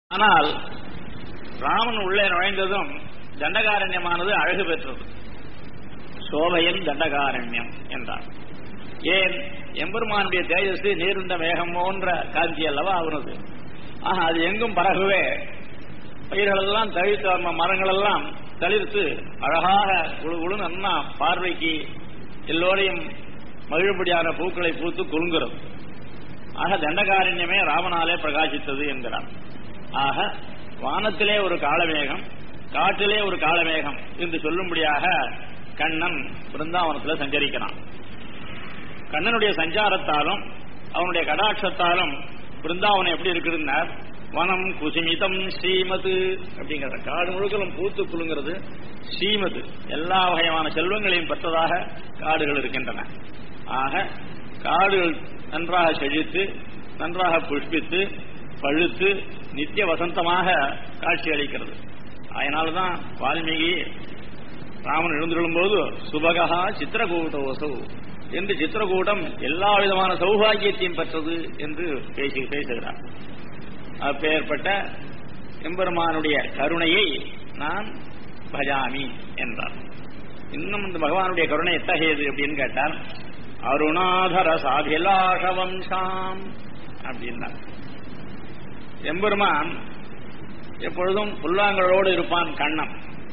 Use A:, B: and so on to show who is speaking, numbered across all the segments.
A: ஆனால் ராமன் உள்ளே நுழைந்ததும் தண்டகாரண்யமானது அழகு பெற்றது சோபையின் தண்டகாரண்யம் என்றார் ஏன் எம்பெருமானுடைய தேஜஸ் நீருண்ட மேகம் போன்ற காந்தி அல்லவா அவனது ஆக அது எங்கும் பரகவே பயிர்களெல்லாம் தழித்து மரங்கள் எல்லாம் தளிர்த்து அழகாக குழு குழு நன்னா பார்வைக்கு எல்லோரையும் மகிழும்படியான பூக்களை பூத்து குலுங்குறது ஆக தண்டகாரண்யமே ராமனாலே பிரகாசித்தது என்கிறார் ஆக வானத்திலே ஒரு காலமேகம் காற்றிலே ஒரு காலமேகம் என்று சொல்லும்படியாக கண்ணன் பிருந்தாவனத்தில் சஞ்சரிக்கிறான் கண்ணனுடைய சஞ்சாரத்தாலும் அவனுடைய கடாட்சத்தாலும் பிருந்தாவனம் எப்படி இருக்குதுன்னார் வனம் குசுமிதம் ஸ்ரீமது அப்படிங்கிற காடு முழுக்கலும் பூத்து குலுங்கிறது ஸ்ரீமது எல்லா வகையான செல்வங்களையும் பெற்றதாக காடுகள் இருக்கின்றன ஆக காடுகள் நன்றாக செழித்து நன்றாக புஷ்பித்து பழுத்து நித்திய வசந்தமாக காட்சி அளிக்கிறது அதனால்தான் வால்மீகி ராமன் எழுந்துள்ளும் போது சுபகா சித்திரகூட்டோசு என்று சித்திரகூட்டம் எல்லா விதமான சௌபாகியத்தையும் பெற்றது என்று பேசி பேசுகிறார் அப்பேற்பட்ட எம்பெருமானுடைய கருணையை நான் பஜாமி என்றார் இன்னும் இந்த பகவானுடைய கருணை எத்தகையது அப்படின்னு கேட்டால் அருணாதர சாபிலாஷ வம்சாம் அப்படின்னா எம்பெருமான் எப்பொழுதும் புல்லாங்களோடு இருப்பான் கண்ணன்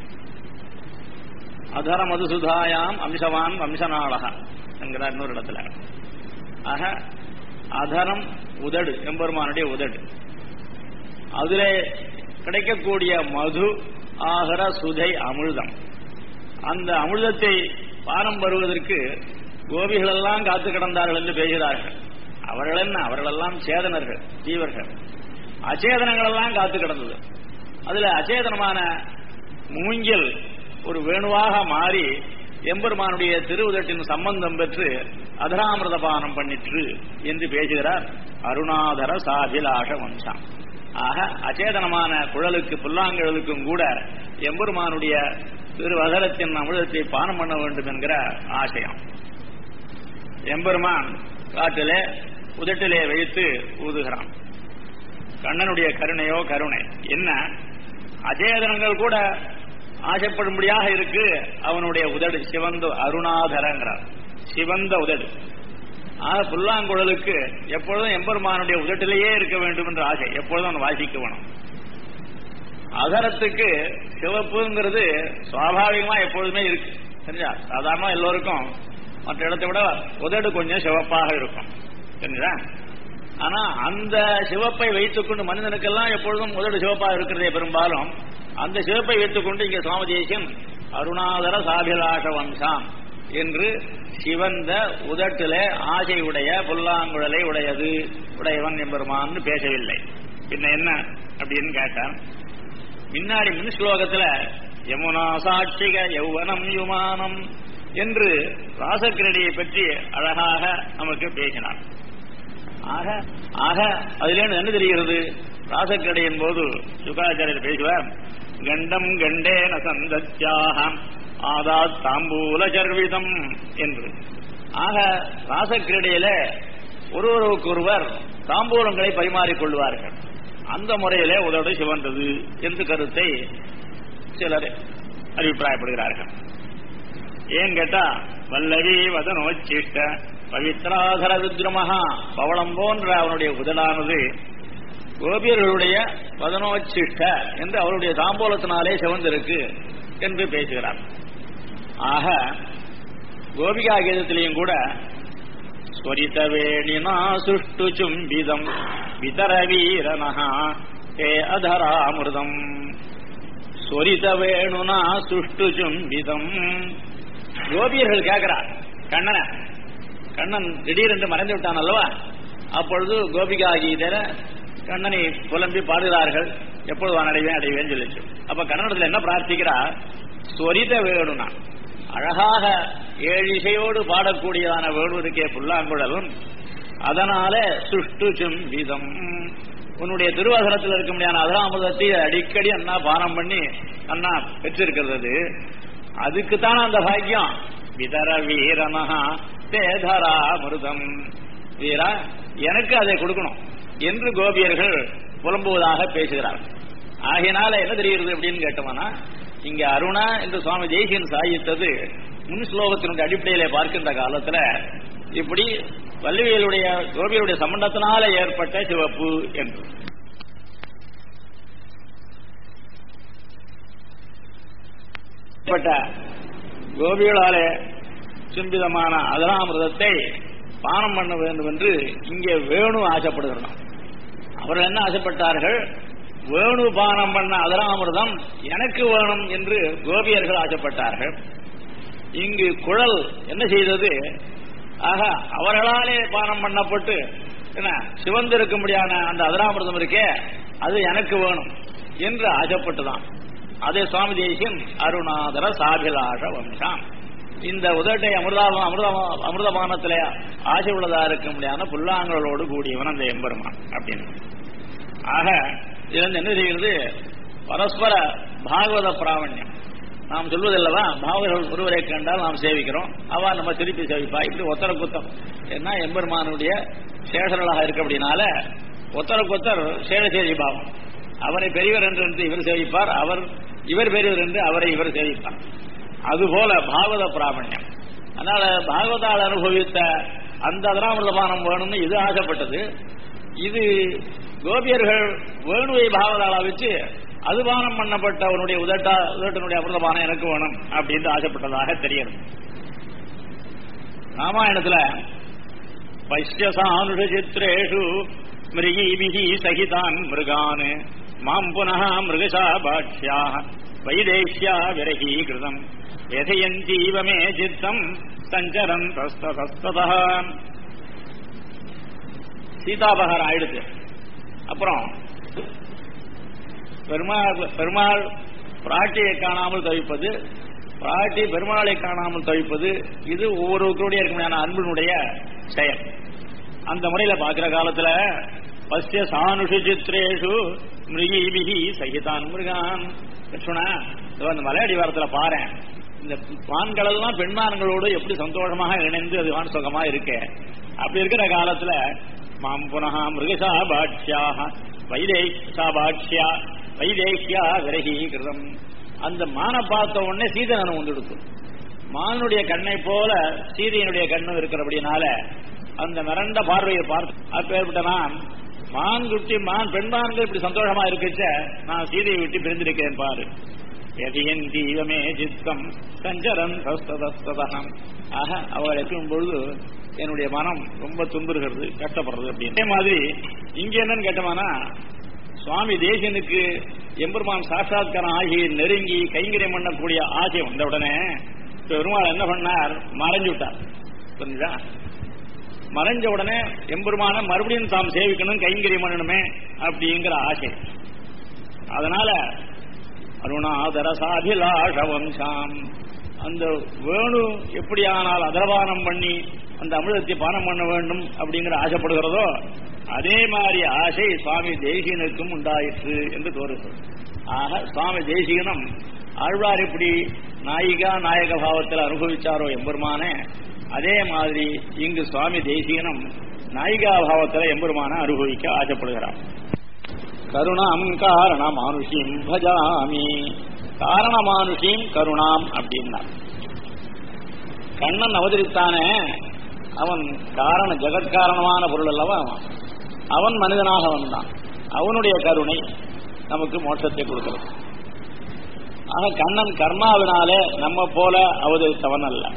A: அதர மதுசுதாயாம் அம்சவான் வம்சநாளகா என்கிறார் இன்னொரு இடத்துல ஆக அதரம் உதடு எம்பெருமானுடைய உதடு அதிலே கிடைக்கக்கூடிய மது ஆகர சுதை அமிர்தம் அந்த அமிர்தத்தை பானம் வருவதற்கு கோபிகளெல்லாம் காத்து கிடந்தார்கள் என்று பேசுகிறார்கள் அவர்கள் என்ன அவர்களெல்லாம் சேதனர்கள் ஜீவர்கள் அச்சேதனங்கள் எல்லாம் காத்து கிடந்தது அதுல அச்சேதனமான மூங்கில் ஒரு வேணுவாக மாறி எம்பெருமானுடைய திருவுதட்டின் சம்பந்தம் பெற்று அதராமிரத பானம் பண்ணிற்று என்று பேசுகிறார் அருணாதர சாபிலாஷ வம்சம் ஆக அச்சேதனமான குழலுக்கு புல்லாங்குழலுக்கும் கூட எம்பெருமானுடைய திருவதரத்தின் அமிர்தத்தை பானம் பண்ண வேண்டும் என்கிற ஆசையம் எம்பெருமான் காட்டிலே உதட்டிலே வைத்து ஊதுகிறான் கண்ணனுடைய கருணையோ கருணை என்ன அச்சேதனங்கள் கூட ஆசைப்படும்படியாக இருக்கு அவனுடைய உதடு சிவந்த அருணாதரங்கிறார் சிவந்த உதடு ஆக புல்லாங்குழலுக்கு எப்பொழுதும் எம்பெருமானுடைய உதட்டிலேயே இருக்க வேண்டும் என்ற ஆசை எப்பொழுதும் அவன் வாசிக்க வேணும் அதரத்துக்கு சிவப்புங்கிறது சுவாபாவிகமா எப்பொழுதுமே இருக்கு சரிஞ்சா சாதாரணமா எல்லோருக்கும் மற்ற இடத்தை விட உதடு கொஞ்சம் சிவப்பாக இருக்கும் சரிங்களா ஆனா அந்த சிவப்பை வைத்துக்கொண்டு மனிதனுக்கெல்லாம் எப்பொழுதும் உதடு சிவப்பாக இருக்கிறதே பெரும்பாலும் அந்த சிவப்பை வைத்துக்கொண்டு இங்கே சுவாமி தேசியம் அருணாதர சாபிலாஷ வம்சாம் என்று சிவந்த உதட்டிலே ஆசை உடைய புல்லாங்குழலை உடையது உடையவன் என்பெருமான்னு பேசவில்லை பின்ன என்ன அப்படின்னு கேட்டான் முன்னாடி மின் ஸ்லோகத்துல யமுனா சாட்சிக யௌவனம் யுமானம் என்று ராசக்கிரடியை பற்றி அழகாக நமக்கு பேசினான் ஆக ஆக அதிலேருந்து என்ன தெரிகிறது ராசக்கிரடையின் போது சுகாச்சாரியர் பேசுவார் கண்டம் கண்டேன சந்தத்யாகம் ஆதா தாம்பூல சர்விதம் என்று ஆக ராசக்கிரடையில ஒருவருக்கு ஒருவர் தாம்பூலங்களை பரிமாறிக்கொள்வார்கள் அந்த முறையிலே உதடு சிவந்தது என்று கருத்தை சிலர் அபிப்பிராயப்படுகிறார்கள் ஏன் கேட்டா வல்லவி வதனோச்சிஷ்ட பவித்ராதர ருத்ரமகா பவளம் போன்ற அவனுடைய உதடானது கோபியர்களுடைய வதனோச்சிஷ்ட என்று அவருடைய தாம்போலத்தினாலே சிவந்திருக்கு என்று பேசுகிறார் ஆக கோபிகா கீதத்திலையும் கூட ஸ்வரித வேணினா சுஷ்டு சும்பிதம் விதர வீரனஹா ஹே அதராமிருதம் ஸ்வரித வேணுனா சுஷ்டு சும்பிதம் கோபியர்கள் கேட்கிறார் கண்ணன கண்ணன் திடீரென்று மறைந்து விட்டான் அல்லவா அப்பொழுது கோபிகா கீதையில கண்ணனை புலம்பி பாடுகிறார்கள் எப்பொழுது நான் அடைவேன் அடைவேன் சொல்லிச்சு அப்ப கன்னடத்தில் என்ன பிரார்த்திக்கிறார் ஸ்வரித வேணுனா அழகாக ஏழு இசையோடு பாடக்கூடியதான வேணு இருக்கே புல்லாங்குழலும் அதனால சுஷ்டு சும்பிதம் உன்னுடைய திருவாசனத்தில் இருக்க முடியாத அதராமுதத்தை அடிக்கடி அண்ணா பானம் பண்ணி அண்ணா பெற்றிருக்கிறது அதுக்குத்தான அந்த பாக்கியம் விதர வீரனஹா தேதரா மிருதம் வீரா எனக்கு அதை கொடுக்கணும் என்று கோபியர்கள் புலம்புவதாக பேசுகிறார் ஆகையினால என்ன தெரிகிறது அப்படின்னு கேட்டோம்னா இங்க அருணா என்று சுவாமி தேசியன் சாதித்தது முன் ஸ்லோகத்தினுடைய அடிப்படையில பார்க்கின்ற காலத்துல இப்படி வள்ளுவியலுடைய கோபியுடைய சம்பந்தத்தினால ஏற்பட்ட சிவப்பு என்று ஏற்பட்ட கோபிகளாலே சிம்பிதமான அதராமிரதத்தை பானம் பண்ண வேண்டும் என்று இங்கே வேணு ஆசைப்படுகிறான் அவர்கள் என்ன ஆசைப்பட்டார்கள் வேணு பானம் பண்ண அதராமிரதம் எனக்கு வேணும் என்று கோபியர்கள் ஆசைப்பட்டார்கள் இங்கு குழல் என்ன செய்தது ஆக அவர்களாலே பானம் பண்ணப்பட்டு என்ன சிவந்திருக்கும்படியான அந்த அதராமிரதம் இருக்கே அது எனக்கு வேணும் என்று ஆசைப்பட்டுதான் அதே சுவாமி தேசியம் அருணாதர சாபிலாஷ வம்சம் இந்த உதட்டை அமிர்தாப அமிர்த அமிர்தபானத்திலே ஆசை உள்ளதா இருக்க முடியாத புல்லாங்கலோடு கூடியவன் அந்த எம்பெருமான் அப்படின்னு ஆக இது வந்து என்ன செய்கிறது பரஸ்பர பாகவத பிராவண்யம் நாம் சொல்வதில்லவா பாகவதர்கள் ஒருவரை கண்டால் நாம் சேவிக்கிறோம் அவ நம்ம திருப்பி சேவிப்பா இப்படி ஒத்தர குத்தம் ஏன்னா எம்பெருமானுடைய சேஷர்களாக இருக்க அப்படின்னால ஒத்தர குத்தர் சேஷசேரி பாவம் அவரை பெரியவர் என்று என்று இவர் சேவிப்பார் அவர் இவர் பெரியவர் என்று அவரை இவர் சேவிப்பார் அதுபோல பாகவத பிராமணியம் அதனால பாகவதால் அனுபவித்த அந்த அதராமிரதபானம் வேணும்னு இது ஆசைப்பட்டது இது கோபியர்கள் வேணுவை பாகவதாளா வச்சு அது பானம் பண்ணப்பட்ட அவனுடைய உதட்டா உதட்டனுடைய அமிர்தபானம் எனக்கு வேணும் அப்படின்னு ஆசைப்பட்டதாக தெரியுது ராமாயணத்துல பஷ்யசானுஷ சித்திரேஷு மிருகீபிகி சகிதான் மிருகான் மாம் புனः மிருகசாபாட்சியா வைதேஷ்யா விரகீகிருதம் எதையஞ்சீவ மே சித்தம் சஞ்சரம் தஸ்ததஸ்ததா சீதாபகர் ஆயிடுச்சு அப்புறம் பெருமாள் பெருமாள் பிராட்டியை காணாமல் தவிப்பது பிராட்டி பெருமாளை காணாமல் தவிப்பது இது ஒவ்வொருவருடைய இருக்கக்கூடிய அன்பினுடைய செயல் அந்த முறையில பாக்குற காலத்துல பஸ்ய சானுஷு சித்திரேஷு மிருகீபிகி சகிதான் மிருகான் லட்சுமணா இதோ அந்த மலையடி வாரத்துல பாரு இந்த பான்கள் எல்லாம் பெண்மான்களோடு எப்படி சந்தோஷமாக இணைந்து அது வான் சுகமா இருக்கு அப்படி இருக்கிற காலத்துல மாம் புனகா மிருகசா பாட்சியாக வைதேஷா பாட்சியா வைதேஷ்யா விரகீகிருதம் அந்த மான பார்த்த உடனே சீதனம் வந்துடுத்து மானுடைய கண்ணை போல சீதையினுடைய கண்ணும் இருக்கிறபடினால அந்த மிரண்ட பார்வையை பார்த்து அப்பேற்பட்ட நான் மான் குட்டி மான் பெண்மான்கள் இப்படி சந்தோஷமா இருக்குச்ச நான் சீதையை விட்டு பிரிந்திருக்கேன் பாரு எதியன் ஜீவமே சித்தம் சஞ்சரன் தஸ்ததஸ்ததகம் ஆக அவள் எட்டும் பொழுது என்னுடைய மனம் ரொம்ப துன்புறுகிறது கஷ்டப்படுறது அப்படின்னு அதே மாதிரி இங்க என்னன்னு கேட்டோம்னா சுவாமி தேசியனுக்கு எம்பெருமான் சாட்சாத்காரம் ஆகி நெருங்கி கைங்கரியம் பண்ணக்கூடிய ஆசை வந்த உடனே பெருமாள் என்ன பண்ணார் மறைஞ்சு விட்டார் புரிஞ்சுதா மறைஞ்ச உடனே எம்பெருமான மறுபடியும் தாம் சேவிக்கணும் கைங்கரியம் பண்ணணுமே அப்படிங்கிற ஆசை அதனால அருணாதர சாபிலாஷ வம்சாம் அந்த வேணு எப்படியானால் அதரபானம் பண்ணி அந்த அமிர்தத்தை பானம் பண்ண வேண்டும் அப்படிங்கிற ஆசைப்படுகிறதோ அதே மாதிரி ஆசை சுவாமி தேசிகனுக்கும் உண்டாயிற்று என்று தோறுகிறது ஆக சுவாமி தேசிகனும் ஆழ்வார் இப்படி நாயிகா நாயக பாவத்தில் அனுபவிச்சாரோ எம்பெருமானே அதே மாதிரி இங்கு சுவாமி தேசிகனும் நாயிகா பாவத்தில் எம்பெருமான அனுபவிக்க ஆசைப்படுகிறார் கருணாம் காரண மானுஷிம் பஜாமி காரண மானுஷிம் கருணாம் அப்படின்னா கண்ணன் அவதரித்தானே அவன் காரண ஜெகத்காரணமான பொருள் அல்லவா அவன் அவன் மனிதனாக வந்தான் அவனுடைய கருணை நமக்கு மோட்சத்தை கொடுக்கிறது ஆக கண்ணன் கர்மாவினாலே நம்ம போல அவதரித்தவன் அல்ல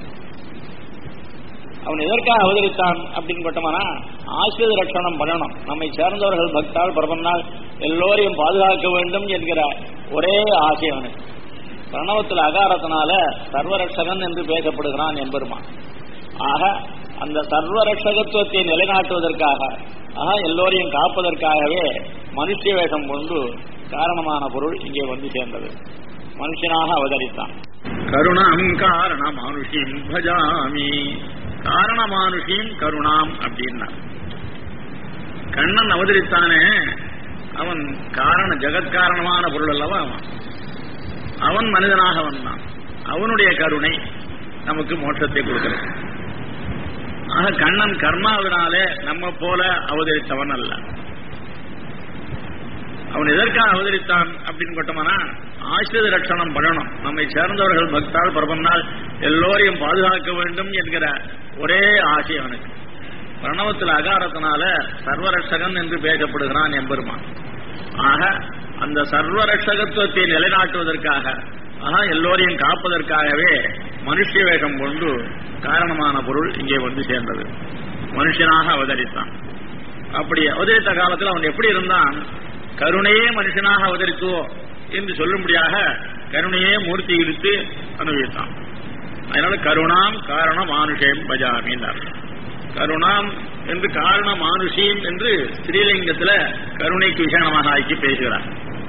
A: அவன் எதற்காக அவதரித்தான் அப்படின்னு கேட்டோம்னா ஆசிரியர் ரட்சணம் பண்ணணும் நம்மை சேர்ந்தவர்கள் பக்தால் பிரபன்னால் எல்லோரையும் பாதுகாக்க வேண்டும் என்கிற ஒரே ஆசை அவனுக்கு பிரணவத்தில் அகாரத்தினால சர்வரட்சகன் என்று பேசப்படுகிறான் என்பெருமான் ஆக அந்த சர்வரட்சகத்துவத்தை நிலைநாட்டுவதற்காக ஆக எல்லோரையும் காப்பதற்காகவே மனுஷ வேஷம் கொண்டு காரணமான பொருள் இங்கே வந்து சேர்ந்தது மனுஷனாக அவதரித்தான் கருணாம் காரண மானுஷிம் பஜாமி காரண மானுஷிம் கருணாம் அப்படின்னா கண்ணன் அவதரித்தானே அவன் காரண ஜெகத்காரணமான பொருள் அல்லவா அவன் அவன் மனிதனாக வந்தான் அவனுடைய கருணை நமக்கு மோட்சத்தை கொடுக்கிறது ஆக கண்ணன் கர்மாவினாலே நம்ம போல அவதரித்தவன் அல்ல அவன் எதற்காக அவதரித்தான் அப்படின்னு கேட்டோம்னா ஆசிரித ரட்சணம் பண்ணணும் நம்மை சேர்ந்தவர்கள் பக்தால் பிரபன்னால் எல்லோரையும் பாதுகாக்க வேண்டும் என்கிற ஒரே ஆசை அவனுக்கு பிரணவத்தில் அகாரத்தினால சர்வரட்சகன் என்று பேசப்படுகிறான் எம்பெருமான் ஆக அந்த சர்வரட்சகத்துவத்தை நிலைநாட்டுவதற்காக ஆக எல்லோரையும் காப்பதற்காகவே மனுஷ வேகம் கொண்டு காரணமான பொருள் இங்கே வந்து சேர்ந்தது மனுஷனாக அவதரித்தான் அப்படி அவதரித்த காலத்தில் அவன் எப்படி இருந்தான் கருணையே மனுஷனாக அவதரித்தோ என்று சொல்லும்படியாக கருணையே மூர்த்தி இழுத்து அனுபவித்தான் அதனால கருணாம் காரண மானுஷேம் பஜாமின்னார் கருணாம் என்று காரண மானுஷீம் என்று ஸ்ரீலிங்கத்தில் கருணைக்கு விசேஷமாக ஆக்கி பேசுகிறார்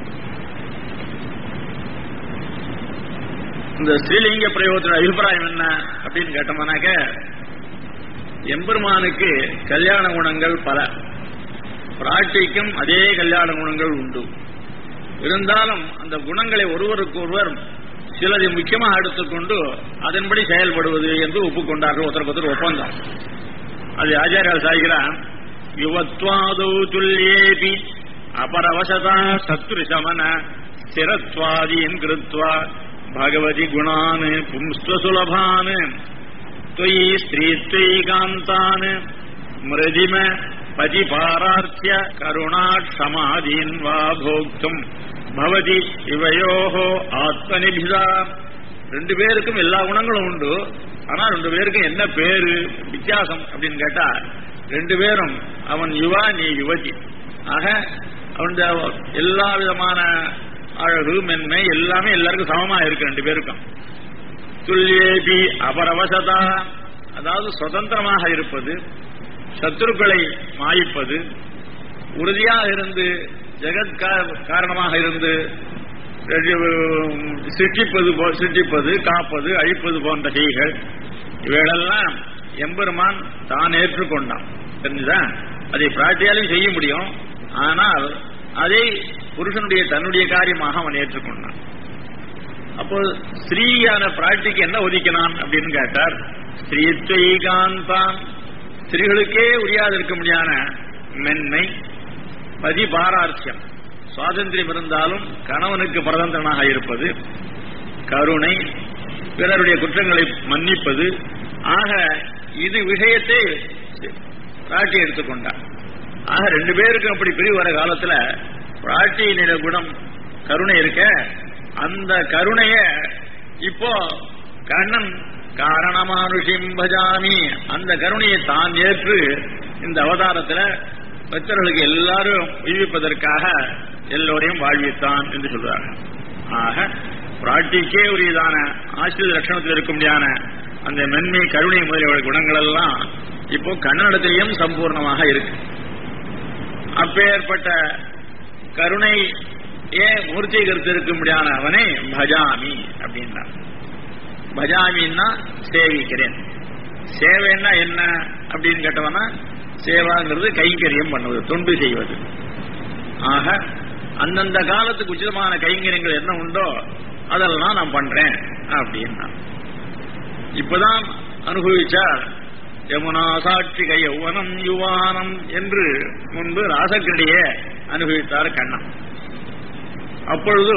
A: இந்த ஸ்ரீலிங்க பிரயோகத்தின் அபிப்பிராயம் என்ன அப்படின்னு கேட்டோம்னாக்க எம்பெருமானுக்கு கல்யாண குணங்கள் பல பிராட்டிக்கும் அதே கல்யாண குணங்கள் உண்டு இருந்தாலும் அந்த குணங்களை ஒருவருக்கு ஒருவர் சிலதை முக்கியமாக எடுத்துக்கொண்டு அதன்படி செயல்படுவது என்று ஒப்புக்கொண்டார்கள் ஒருத்தருக்கு ஒருத்தர் ஒப்பந்தம் அது ஆச்சாரியால் சாய்கிறான் யுவத்வாதௌ துல்லியேபி அபரவசதா சத்ரு சமன ஸ்திரத்வாதீன் கிருத்வா பகவதி குணான் பும்ஸ்வசுலபான் त्वयि स्त्रीत्वयि कान्तान् मृदिम பதிபாரார்த்திய கருணாட்சமாதீன் வா போக்தும் பவதி இவையோஹோ ஆத்மனிபிதா ரெண்டு பேருக்கும் எல்லா குணங்களும் உண்டு ஆனா ரெண்டு பேருக்கும் என்ன பேரு வித்தியாசம் அப்படின்னு கேட்டா ரெண்டு பேரும் அவன் யுவா நீ யுவதி ஆக அவன் எல்லா விதமான அழகு மென்மை எல்லாமே எல்லாருக்கும் சமமா இருக்கு ரெண்டு பேருக்கும் துல்லியேபி அபரவசதா அதாவது சுதந்திரமாக இருப்பது சத்துருக்களை மாய்ப்பது உறுதியாக இருந்து ஜெகத் காரணமாக இருந்து சிருஷ்டிப்பது சிருஷ்டிப்பது காப்பது அழிப்பது போன்ற செய்கள் இவைகளெல்லாம் எம்பெருமான் தான் ஏற்றுக்கொண்டான் தெரிஞ்சுதா அதை பிராட்டியாலையும் செய்ய முடியும் ஆனால் அதை புருஷனுடைய தன்னுடைய காரியமாக அவன் ஏற்றுக்கொண்டான் அப்போ ஸ்ரீயான பிராட்டிக்கு என்ன ஒதுக்கினான் அப்படின்னு கேட்டார் ஸ்ரீத்வீகாந்தான் ஸ்திரீகளுக்கே உரியாது இருக்க முடியாத மென்மை பதிபாரார்த்தியம் சுவாதந்திரம் இருந்தாலும் கணவனுக்கு பிரதந்திரனாக இருப்பது கருணை பிறருடைய குற்றங்களை மன்னிப்பது ஆக இது விஷயத்தை பிராட்டி எடுத்துக்கொண்டார் ஆக ரெண்டு பேருக்கும் அப்படி பிரிவு வர காலத்துல பிராட்டியினுடைய குணம் கருணை இருக்க அந்த கருணைய இப்போ கண்ணன் காரணமானுஷிம் பஜாமி அந்த கருணையை தான் ஏற்று இந்த அவதாரத்துல பக்தர்களுக்கு எல்லாரும் உய்விப்பதற்காக எல்லோரையும் வாழ்வித்தான் என்று சொல்றாங்க ஆக பிராட்டிக்கே உரியதான ஆசிரியர் லட்சணத்தில் இருக்க முடியாத அந்த மென்மை கருணை முதலிய குணங்கள் எல்லாம் இப்போ கண்ணனிடத்திலையும் சம்பூர்ணமாக இருக்கு அப்பேற்பட்ட கருணை ஏன் மூர்த்திகரித்து இருக்க முடியாத அவனை பஜாமி அப்படின்னா பஜாமின்னா சேவிக்கிறேன் சேவைன்னா என்ன அப்படின்னு கேட்டவனா சேவாங்கிறது கைங்கரியம் பண்ணுவது தொண்டு செய்வது ஆக அந்தந்த காலத்துக்கு உச்சிதமான கைங்கரியங்கள் என்ன உண்டோ அதெல்லாம் நான் பண்றேன் அப்படின்னா இப்பதான் அனுபவிச்சார் யமுனா சாட்சிக யௌவனம் யுவானம் என்று முன்பு ராசக்கிடையே அனுபவித்தார் கண்ணன் அப்பொழுது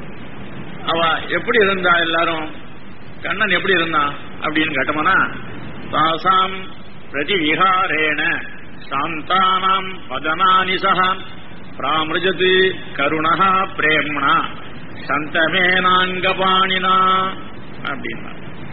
A: அவ எப்படி இருந்தா எல்லாரும் கண்ணன் எப்படி இருந்தான் அப்படின்னு கேட்டோம்னா தாசாம் பிரதி விஹாரேண சாந்தானாம் பதனானி சகா பிராமிருஜது கருணா பிரேம்னா சந்தமேனாங்கபாணினா அப்படின்னா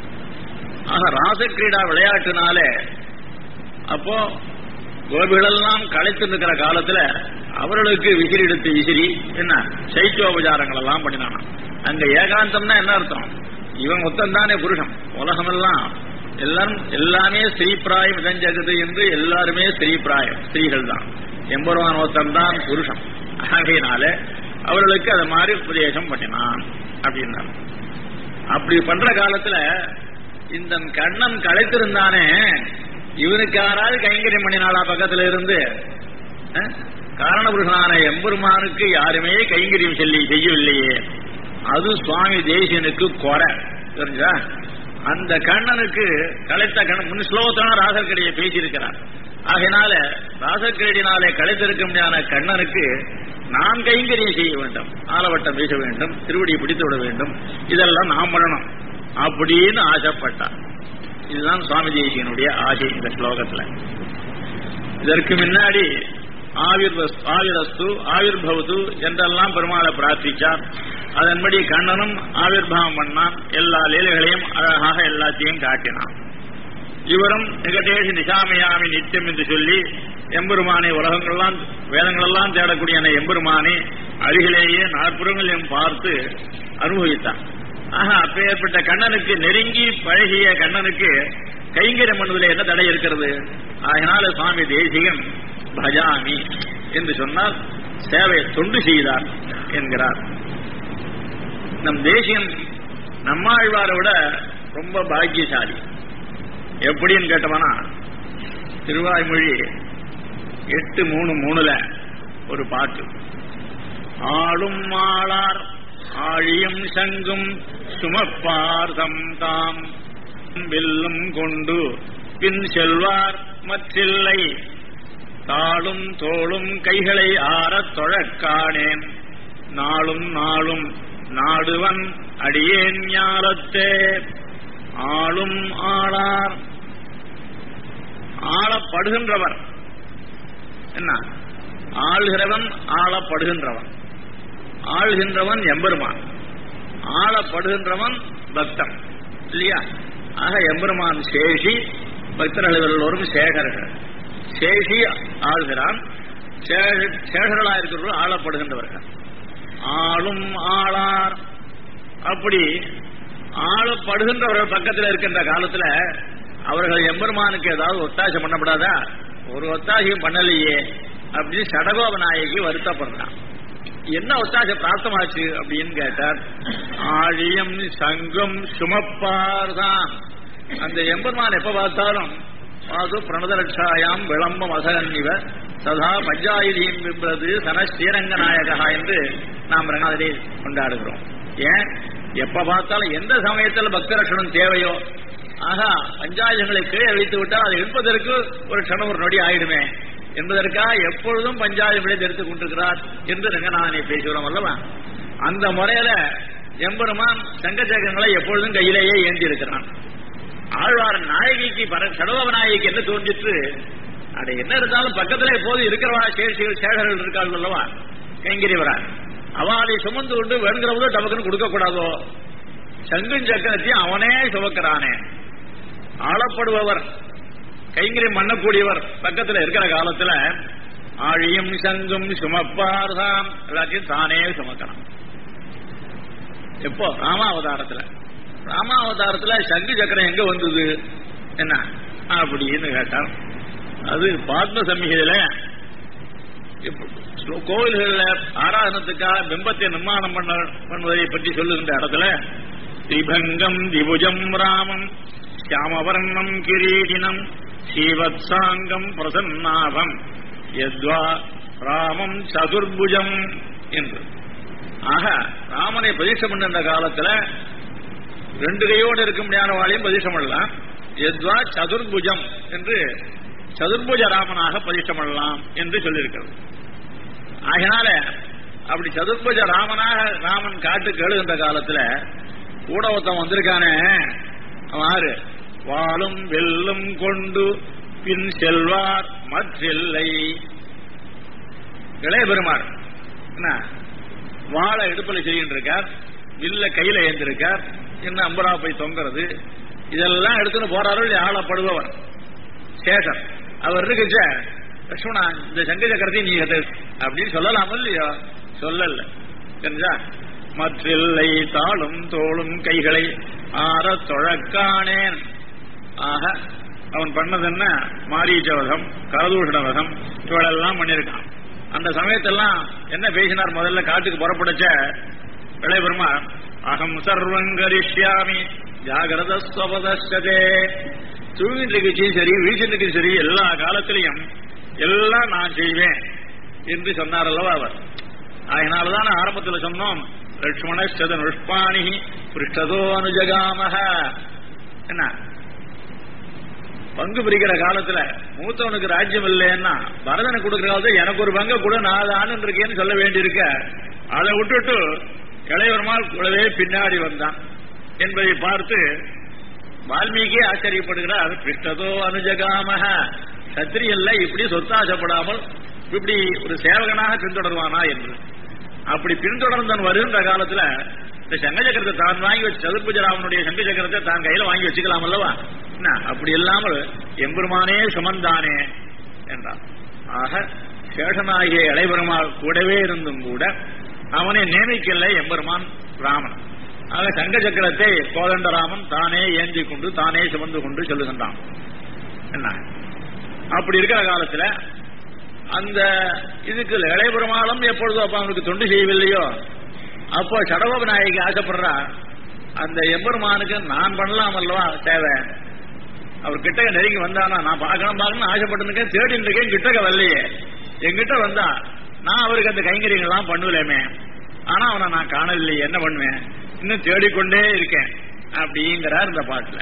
A: ஆக ராசக்கிரீடா விளையாட்டுனால அப்போ கோபிகளெல்லாம் களைத்து நிற்கிற காலத்துல அவர்களுக்கு விசிறி எடுத்து விசிறி என்ன சைத்தியோபச்சாரங்கள் எல்லாம் பண்ணினானா அங்க ஏகாந்தம்னா என்ன அர்த்தம் இவன் மொத்தம் தானே புருஷன் உலகமெல்லாம் எல்லாரும் எல்லாமே ஸ்ரீபிராயம் இதஞ்சகுது என்று எல்லாருமே ஸ்ரீபிராயம் ஸ்திரீகள் தான் எம்பெருமான் ஒருத்தன் தான் புருஷன் ஆகையினால அவர்களுக்கு அது மாதிரி உபதேசம் பண்ணினான் அப்படின்னாரு அப்படி பண்ற காலத்துல இந்த கண்ணன் களைத்திருந்தானே இவனுக்கு யாராவது கைங்கரியம் பண்ணினாளா பக்கத்துல இருந்து காரணபுருஷனான எம்பெருமானுக்கு யாருமே கைங்கரியம் சொல்லி செய்யவில்லையே அது சுவாமி தேசியனுக்கு குறை தெரிஞ்சா அந்த கண்ணனுக்கு கலைத்த கண்ணன் முன் ஸ்லோகத்தான் ராசர்கடியை பேசியிருக்கிறார் ஆகையினால ராசர்கடியினாலே கலைத்திருக்க முடியாத கண்ணனுக்கு நான் கைங்கரியம் செய்ய வேண்டும் ஆலவட்டம் வீச வேண்டும் திருவடியை பிடித்து விட வேண்டும் இதெல்லாம் நான் பண்ணணும் அப்படின்னு ஆசைப்பட்டார் இதுதான் சுவாமி தேசியனுடைய ஆசை இந்த ஸ்லோகத்துல இதற்கு முன்னாடி ஆவிர் ஆவிரஸ்து ஆவிர் பவது என்றெல்லாம் பெருமாளை பிரார்த்திச்சார் அதன்படி கண்ணனும் ஆவிர்பாவம் பண்ணான் எல்லா லீலைகளையும் அழகாக எல்லாத்தையும் காட்டினான் இவரும் நிகடேஷ் நிசாமையாமி நித்தியம் என்று சொல்லி எம்பெருமானை உலகங்களெல்லாம் வேதங்களெல்லாம் தேடக்கூடிய அந்த எம்பெருமானை அருகிலேயே நாற்புறங்களையும் பார்த்து அனுபவித்தார் ஆக அப்பேற்பட்ட கண்ணனுக்கு நெருங்கி பழகிய கண்ணனுக்கு கைங்கரம் பண்ணுவதில் என்ன தடை இருக்கிறது அதனால சுவாமி தேசிகன் பஜாமி என்று சொன்னால் சேவை தொண்டு செய்தார் என்கிறார் நம் தேசியம் நம்மாழ்வாரை விட ரொம்ப பாக்கியசாலி எப்படின்னு கேட்டவனா திருவாய்மொழி எட்டு மூணு மூணுல ஒரு பாட்டு ஆளும் ஆளார் ஆழியும் சங்கும் சுமப்பார்தம் தாம் வில்லும் கொண்டு பின் செல்வார் மற்றில்லை தாளும் தோளும் கைகளை ஆறத் தொழக்காணேன் நாளும் நாளும் நாடுவன் அடியேன் ஞாலத்தே ஆளும் ஆளார் ஆளப்படுகின்றவர் என்ன ஆள்கிறவன் ஆளப்படுகின்றவன் ஆள்கின்றவன் எம்பெருமான் ஆளப்படுகின்றவன் பக்தன் இல்லையா ஆக எம்பெருமான் சேஷி பக்தர்கள் எல்லோரும் சேகர்கள் சேஷி ஆள்கிறான் சேகர்களாக இருக்கிறவர்கள் ஆளப்படுகின்றவர்கள் ஆளும் ஆளார் அப்படி ஆளப்படுகின்றவர்கள் பக்கத்தில் இருக்கின்ற காலத்துல அவர்கள் எம்பெருமானுக்கு ஏதாவது ஒத்தாசை பண்ணப்படாதா ஒரு ஒத்தாசையும் பண்ணலையே அப்படின்னு சடகோப நாயகி வருத்தப்படுறான் என்ன ஒத்தாசை பிராப்தமாச்சு அப்படின்னு கேட்டார் ஆழியம் சங்கம் சுமப்பார் தான் அந்த எம்பெருமான் எப்ப பார்த்தாலும் பாது பிரணதரட்சாயாம் விளம்பம் அசகன்னிவ சதா பஞ்சாயுதியும் பின்பது சன ஸ்ரீரங்க நாயகா என்று நாம் ரங்காதிரி கொண்டாடுகிறோம் ஏன் எப்ப பார்த்தாலும் எந்த சமயத்தில் பக்தரட்சணம் தேவையோ ஆகா பஞ்சாயுதங்களை கீழே வைத்து விட்டால் அதை எடுப்பதற்கு ஒரு க்ஷணம் ஒரு நொடி ஆயிடுமே என்பதற்காக எப்பொழுதும் பஞ்சாயுதங்களை தெரிந்து கொண்டிருக்கிறார் என்று ரங்கநாதனை பேசுகிறோம் அல்லவா அந்த முறையில எம்பெருமான் சங்கச்சேகங்களை எப்பொழுதும் கையிலேயே ஏந்தி இருக்கிறான் ஆழ்வார் நாயகிக்கு சடவ நாயகிக்கு என்ன தோன்றிட்டு அது என்ன இருந்தாலும் பக்கத்துல எப்போது இருக்கிறவா சேஷிகள் சேகர்கள் இருக்கார்கள் அல்லவா கைங்கரியவரா அவளை சுமந்து கொண்டு வேணுங்கிற போது டபக்குன்னு கொடுக்க கூடாதோ சங்கும் சக்கரத்தையும் அவனே சுமக்கிறானே ஆளப்படுபவர் கைங்கரியம் பண்ணக்கூடியவர் பக்கத்துல இருக்கிற காலத்துல ஆழியும் சங்கும் சுமப்பார்தான் எல்லாத்தையும் தானே சுமக்கிறான் எப்போ ராமாவதாரத்துல ராமாவதாரத்துல சங்கு சக்கரம் எங்க வந்தது என்ன அப்படின்னு கேட்டார் அது பாத்ம சம்ஹிதையில கோவில்கள்ல ஆராதனத்துக்காக பிம்பத்தை நிர்மாணம் பண்ண பண்ணுவதை பற்றி சொல்லுகின்ற இடத்துல திபங்கம் திபுஜம் ராமம் சியாமவர்ணம் கிரீடினம் ஸ்ரீவத்சாங்கம் பிரசன்னாபம் யத்வா ராமம் சதுர்புஜம் என்று ஆக ராமனை பிரதிஷ்டம் பண்ணுற காலத்துல ரெண்டு கையோடு இருக்க முடியாத வாழையும் பிரதிஷ்டம் பண்ணலாம் எத்வா சதுர்புஜம் என்று சதுர்புஜ ராமனாக பிரதிஷ்டம் பண்ணலாம் என்று சொல்லியிருக்கிறது ஆகினால அப்படி சதுர்புஜ ராமனாக ராமன் காட்டுக்கு எழுகின்ற காலத்துல கூட ஒருத்தன் வந்திருக்கானே அவன் ஆறு வாளும் வெல்லும் கொண்டு பின் செல்வார் மற்றில்லை இளைய பெருமாள் என்ன வாழை இடுப்பில் செய்யின்னு இருக்கார் வில்ல கையில ஏந்திருக்கார் என்ன அம்பரா போய் தொங்குறது இதெல்லாம் எடுத்துன்னு போறாரு ஆளப்படுபவர் சேஷன் அவர் இருக்குச்ச லட்சுமணா இந்த சங்க சக்கரத்தை நீ கட்டு அப்படின்னு சொல்லலாம் இல்லையோ சொல்லல தெரிஞ்சா மற்றில்லை தாளும் தோளும் கைகளை ஆற தொழக்கானேன் ஆக அவன் பண்ணது என்ன மாரீச்சவதம் கரதூஷணவதம் இவளெல்லாம் பண்ணிருக்கான் அந்த சமயத்தெல்லாம் என்ன பேசினார் முதல்ல காட்டுக்கு புறப்படச்ச இளைய பெருமா அகம் சர்வங்கரிஷ்யாமி ஜாகிரத ஸ்வபதே தூங்கிட்டு இருக்கச்சும் சரி வீழ்ச்சிட்டு சரி எல்லா காலத்திலையும் எல்லாம் நான் செய்வேன் என்று சொன்னார் அல்லவா அவர் அதனாலதான் ஆரம்பத்தில் சொன்னோம் லட்சுமண நுஷ்பாணி பிருஷ்டதோ அனுஜகாமக என்ன பங்கு பிரிக்கிற காலத்துல மூத்தவனுக்கு ராஜ்யம் இல்லைன்னா பரதனுக்கு கொடுக்கிற காலத்துல எனக்கு ஒரு பங்கு கூட நான் ஆனந்த் இருக்கேன்னு சொல்ல வேண்டியிருக்க அதை விட்டுட்டு இளையவருமாள் கூடவே பின்னாடி வந்தான் என்பதை பார்த்து வால்மீகி ஆச்சரியப்படுகிறார் பிஷ்டதோ அனுஜகாமக சத்திரியல்ல இப்படி சொத்தாசப்படாமல் இப்படி ஒரு சேவகனாக பின்தொடர்வானா என்று அப்படி பின்தொடர்ந்தன் வருகின்ற காலத்துல இந்த சங்க சக்கரத்தை தான் வாங்கி வச்சு சதுர்புஜராமனுடைய சங்க சக்கரத்தை தான் கையில வாங்கி வச்சுக்கலாம் அல்லவா என்ன அப்படி இல்லாமல் எம்பெருமானே சுமந்தானே என்றார் ஆக சேஷனாகிய இளைபெருமாள் கூடவே இருந்தும் கூட அவனை நியமிக்கல எம்பெருமான் ராமன் ஆக சங்க சக்கரத்தை கோதண்டராமன் தானே ஏந்தி கொண்டு தானே சுமந்து கொண்டு சொல்லுகின்றான் என்ன அப்படி இருக்கிற காலத்துல அந்த இதுக்கு இளைபெருமாளும் எப்பொழுதும் அப்ப அவனுக்கு தொண்டு செய்யவில்லையோ அப்போ சடகோப நாயகி ஆசைப்படுறா அந்த எம்பெருமானுக்கு நான் பண்ணலாம் அல்லவா தேவை அவர் கிட்டக நெருங்கி வந்தானா நான் பார்க்கணும் பார்க்கணும் ஆசைப்பட்டு தேடிட்டு இருக்கேன் கிட்டக வரலையே என்கிட்ட வந்தா நான் அவருக்கு அந்த கைங்கரியங்கள்லாம் பண்ணுவலேமே ஆனா அவனை நான் காணவில்லையே என்ன பண்ணுவேன் இன்னும் தேடிக்கொண்டே இருக்கேன் அப்படிங்கிறார் இந்த பாட்டுல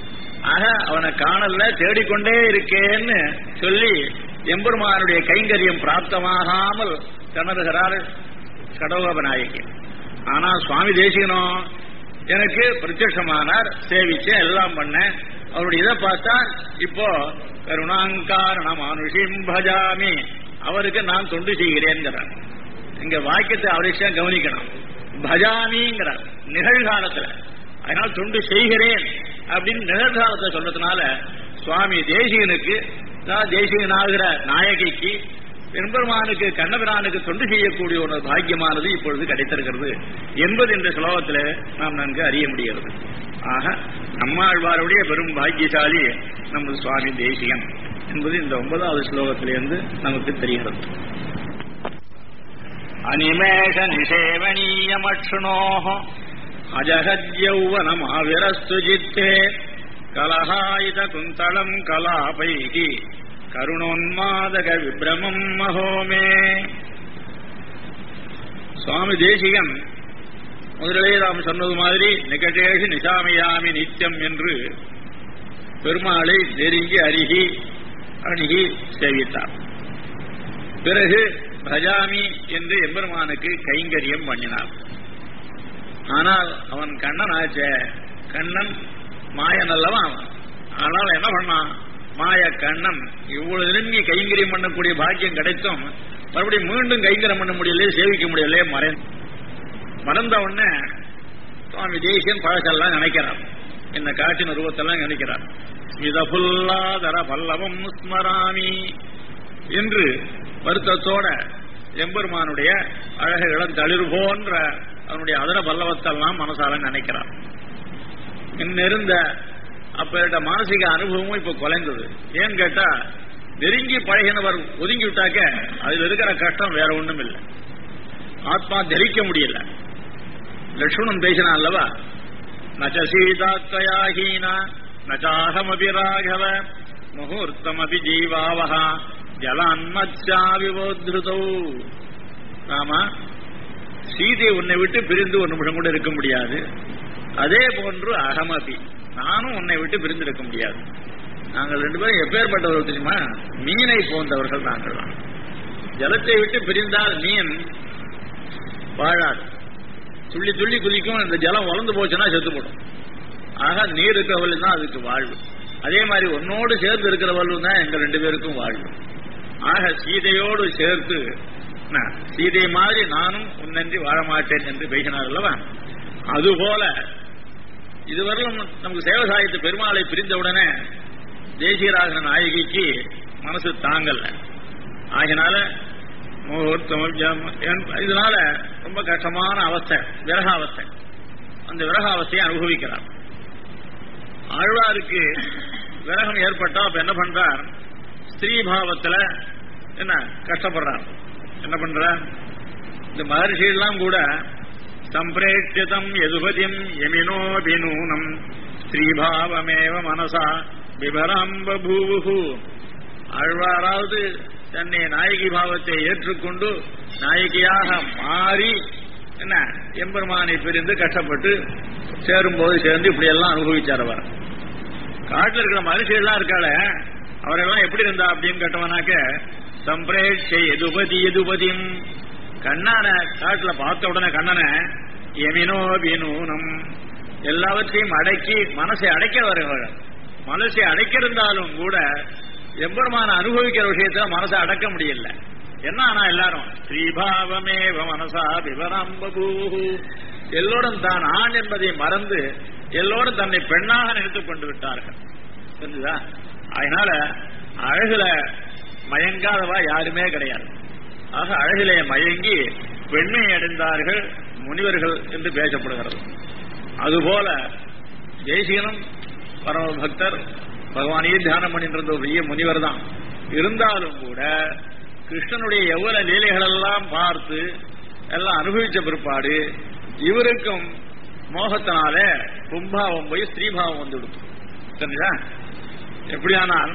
A: ஆக அவனை காணல தேடிக்கொண்டே இருக்கேன்னு சொல்லி எம்பெருமானுடைய கைங்கரியம் பிராப்தமாகாமல் திணறுகிறார் கடோகபநாயகி ஆனா சுவாமி தேசிகனும் எனக்கு பிரத்யட்சமானார் சேவிச்சேன் எல்லாம் பண்ணேன் அவருடைய இதை பார்த்தா இப்போ கருணாங்காரண மனுஷிம் பஜாமி அவருக்கு நான் தொண்டு செய்கிறேன்கிறார் இங்க வாக்கியத்தை அவசியம் கவனிக்கணும் பஜாமிங்கிறார் நிகழ்காலத்துல அதனால தொண்டு செய்கிறேன் அப்படின்னு நிகழ்காலத்தை சொல்றதுனால சுவாமி தேசிகனுக்கு தேசிகனாகிற நாயகிக்கு பெரும்பெருமானுக்கு கண்ணபிரானுக்கு தொண்டு செய்யக்கூடிய ஒரு பாக்கியமானது இப்பொழுது கிடைத்திருக்கிறது என்பது இந்த ஸ்லோகத்தில் நாம் நன்கு அறிய முடிகிறது ஆக நம்மாழ்வாருடைய பெரும் பாக்கியசாலி நமது சுவாமி தேசிகன் என்பது இந்த ஒன்பதாவது ஸ்லோகத்திலிருந்து நமக்கு தெரிகிறது அனிமேஷ நிஷேவனீயமக்ஷுணோ அஜகத்யௌவனமாவிரஸ்து ஜித்தே கலஹாயித குந்தளம் கலாபைகி கருணோன்மாதக விப்ரமம் மகோமே சுவாமி தேசிகன் முதலிலே நாம் சொன்னது மாதிரி நிகழேஷு நிசாமியாமி நித்தியம் என்று பெருமாளை நெருங்கி அருகி அணுகி சேவித்தார் பிறகு பஜாமி என்று எம்பெருமானுக்கு கைங்கரியம் பண்ணினார் ஆனால் அவன் கண்ணன் ஆச்ச கண்ணன் மாயன் அல்லவா அவன் ஆனால் என்ன பண்ணான் மாய கண்ணன் இவ்வளவு நெருங்கி கைங்கரியம் பண்ணக்கூடிய பாக்கியம் கிடைத்தும் மறுபடியும் மீண்டும் கைங்கரம் பண்ண முடியல சேவிக்க முடியல மறை மறந்த உடனே சுவாமி தேசியன் பழசெல்லாம் நினைக்கிறார் இந்த காட்டின் உருவத்தெல்லாம் நினைக்கிறார் ஸ்மிதபுல்லாதர பல்லவம் ஸ்மராமி என்று வருத்தத்தோட எம்பெருமானுடைய அழக இளந்தளிர் போன்ற அவனுடைய அதர பல்லவத்தெல்லாம் மனசால நினைக்கிறார் இன்னிருந்த அப்ப மானசிக அனுபவமும் இப்ப குலைந்தது ஏன்னு கேட்டா நெருங்கி பழகினவர் ஒதுங்கி விட்டாக்க அதுல இருக்கிற கஷ்டம் வேற ஒண்ணும் இல்லை ஆத்மா தரிக்க முடியல லட்சுமணன் பேசினா அல்லவா நச்ச சீதாத்வயாஹீனா நச்சாஹமபி ராகவ முகூர்த்தமபி ஜீவாவஹா ஜலான்மச்சாவிவோத்ருதௌ ஆமா சீதை உன்னை விட்டு பிரிந்து ஒரு நிமிஷம் கூட இருக்க முடியாது அதே போன்று அகமபி நானும் உன்னை விட்டு பிரிந்து இருக்க முடியாது நாங்கள் ரெண்டு பேரும் எப்பேற்பட்டவர்கள் தெரியுமா மீனை போன்றவர்கள் நாங்கள் தான் ஜலத்தை விட்டு பிரிந்தால் மீன் வாழாது துள்ளி துள்ளி குதிக்கும் இந்த ஜலம் வளர்ந்து போச்சுன்னா செத்து போடும் ஆக நீர் இருக்கிறவர்கள் தான் அதுக்கு வாழ்வு அதே மாதிரி உன்னோடு சேர்ந்து இருக்கிறவர்கள் தான் எங்க ரெண்டு பேருக்கும் வாழ்வு ஆக சீதையோடு சேர்த்து சீதை மாதிரி நானும் உன்னன்றி வாழ மாட்டேன் என்று பேசினார் அல்லவா அதுபோல இதுவரையிலும் நமக்கு சேவசாயத்து பெருமாளை பிரிந்தவுடனே தேசியராக நாயகிக்கு மனசு தாங்கல ஆகினால இதனால ரொம்ப கஷ்டமான அவஸ்தை விரக அவஸ்தை அந்த விரக அவஸ்தையை அனுபவிக்கிறார் ஆழ்வாருக்கு விரகம் ஏற்பட்டா அப்ப என்ன பண்றார் ஸ்திரீ பாவத்துல என்ன கஷ்டப்படுறார் என்ன பண்றார் இந்த மகர்ஷியெல்லாம் கூட சம்பிரேட்சிதம் எதுபதிம் யமினோபிநூனம் ஸ்ரீபாவமேவ மனசா விபராம்ப பூவுகு ஆழ்வாராவது தன்னை நாயகி பாவத்தை ஏற்றுக்கொண்டு நாயகியாக மாறி என்ன எம்பெருமானை பிரிந்து கஷ்டப்பட்டு சேரும்போது சேர்ந்து இப்படி எல்லாம் அனுபவிச்சார் அவர் காட்டுல இருக்கிற மனுஷியெல்லாம் இருக்காள அவரெல்லாம் எப்படி இருந்தா அப்படின்னு கேட்டவனாக்க சம்பிரேட்சை எதுபதி எதுபதியும் கண்ணான காட்டுல பார்த்த உடனே கண்ணனை எமினோ வினூனம் எல்லாவற்றையும் அடக்கி மனசை அடைக்க வருவாள் மனசை அடைக்கிருந்தாலும் கூட எம்பெருமான அனுபவிக்கிற விஷயத்துல மனசை அடக்க முடியல என்ன ஆனா எல்லாரும் ஸ்ரீபாவமேவ மனசா விவரம் பபூஹு எல்லோரும் தான் ஆண் என்பதை மறந்து எல்லோரும் தன்னை பெண்ணாக நினைத்துக் கொண்டு விட்டார்கள் புரிஞ்சுதா அதனால அழகுல மயங்காதவா யாருமே கிடையாது ஆக அழகிலே மயங்கி பெண்மை அடைந்தார்கள் முனிவர்கள் என்று பேசப்படுகிறது அதுபோல தேசிகனும் பரம பக்தர் பகவானையே தியானம் பண்ணிட்டு இருந்த ஒரு பெரிய முனிவர் தான் இருந்தாலும் கூட கிருஷ்ணனுடைய எவ்வளவு லீலைகள் எல்லாம் பார்த்து எல்லாம் அனுபவிச்ச பிற்பாடு இவருக்கும் மோகத்தினால பும்பாவம் போய் ஸ்ரீபாவம் வந்து விடுத்து எப்படியானால்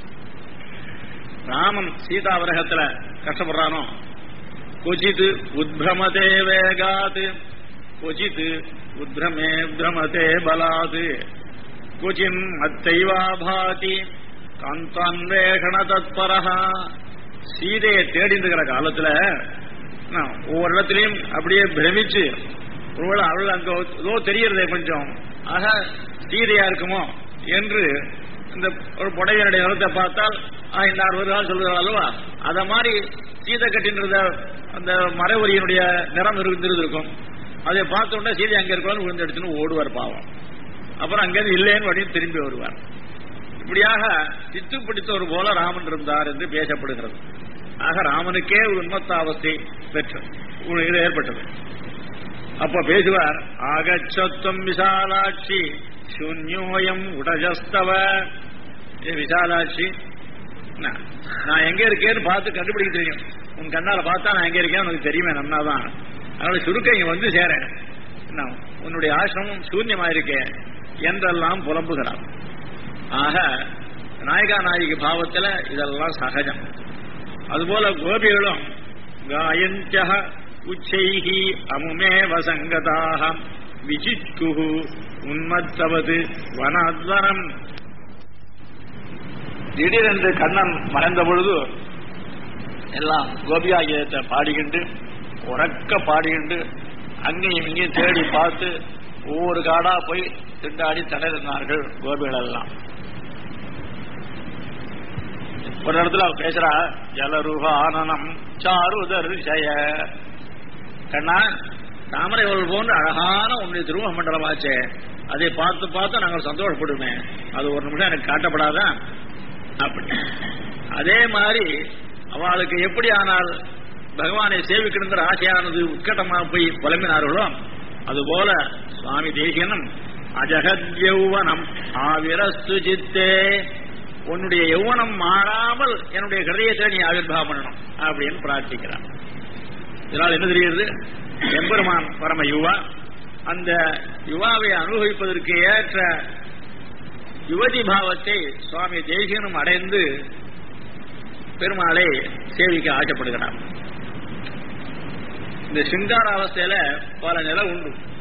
A: ராமன் சீதாவரகத்துல கஷ்டப்படுறானோ கொச்சித் உத்பிரமதே வேகாத் கொச்சித் உத்ரமே பிரமதே பலாத் கொச்சின் அத்தைவா பாதி காந்தான்வேஷண தத்பரஹா சீதையை தேடிட்டு இருக்கிற காலத்துல ஒவ்வொரு இடத்துலயும் அப்படியே பிரமிச்சு ஒருவேளை அவள் அங்க ஏதோ தெரியறதே கொஞ்சம் ஆக சீதையா இருக்குமோ என்று இந்த ஒரு புடையனுடைய நிறத்தை பார்த்தால் இன்னார் வருகிறார் சொல்கிறார் அல்லவா அத மாதிரி சீதை கட்டின்றத அந்த மரவரியினுடைய நிறம் இருந்திருக்கும் அதை பார்த்த உடனே சீதை அங்க இருக்கலாம்னு விழுந்தெடுத்துன்னு ஓடுவார் பாவம் அப்புறம் அங்கேருந்து இல்லைன்னு வழியும் திரும்பி வருவார் இப்படியாக சித்து பிடித்தவர் போல ராமன் இருந்தார் என்று பேசப்படுகிறது ஆக ராமனுக்கே ஒரு உண்மத்தாவஸ்தை பெற்று இது ஏற்பட்டது அப்ப பேசுவார் ஆகச்சத்துவம் விசாலாட்சி சூன்யோயம் உடஜஸ்தவ ஏ விசாலாட்சி நான் எங்க இருக்கேன்னு பார்த்து கண்டுபிடிக்க தெரியும் உன் கண்ணால பார்த்தா நான் எங்க இருக்கேன் உனக்கு தெரியுமே நன்னாதான் அதனால சுருக்க இங்க வந்து சேரேன் உன்னுடைய ஆசிரமம் சூன்யமா இருக்கே என்றெல்லாம் புலம்புகிறார் ஆக நாயகா நாயகி பாவத்துல இதெல்லாம் சகஜம் அதுபோல கோபிகளும் காயந்திய உச்சைகி அமுமே வசங்கதாக விசித்குஹு உன்மத்தவது வனாத்வரம் திடீரென்று கண்ணன் மறைந்த பொழுது எல்லாம் கோபியாகியத்தை பாடிக்கிண்டு உறக்க பாடிக்கிண்டு அங்கேயும் இங்கேயும் தேடி பார்த்து ஒவ்வொரு காடா போய் திண்டாடி தடைந்தார்கள் கோபிகள் எல்லாம் ஒரு இடத்துல பேசுறா ஜலருகானனம் சாருதர்ஷய கண்ணா தாமரை அவர்கள் போன்ற அழகான உன்னுடைய திருமண மண்டலமாச்சே அதை பார்த்து பார்த்து நாங்கள் சந்தோஷப்படுமே அது ஒரு நிமிஷம் எனக்கு காட்டப்படாதா அப்படி அதே மாதிரி அவளுக்கு எப்படி ஆனால் பகவானை சேவிக்கணுங்கிற ஆசையானது உட்கட்டமா போய் புலம்பினார்களோ அதுபோல சுவாமி தேசியனும் அஜகத் யௌவனம் ஆவிரஸ்து சித்தே உன்னுடைய யௌவனம் மாறாமல் என்னுடைய ஹிருதயத்தை நீ ஆவிர்வாகம் பண்ணணும் அப்படின்னு பிரார்த்திக்கிறான் இதனால் என்ன தெரிகிறது எம்பெருமான் பரம யுவா அந்த யுவாவை அனுபவிப்பதற்கு ஏற்ற யுவதி பாவத்தை சுவாமி தேசிகனும் அடைந்து பெருமாளை சேவிக்க ஆசைப்படுகிறார் இந்த சிங்கார அவஸ்தையில பல நிலை உண்டு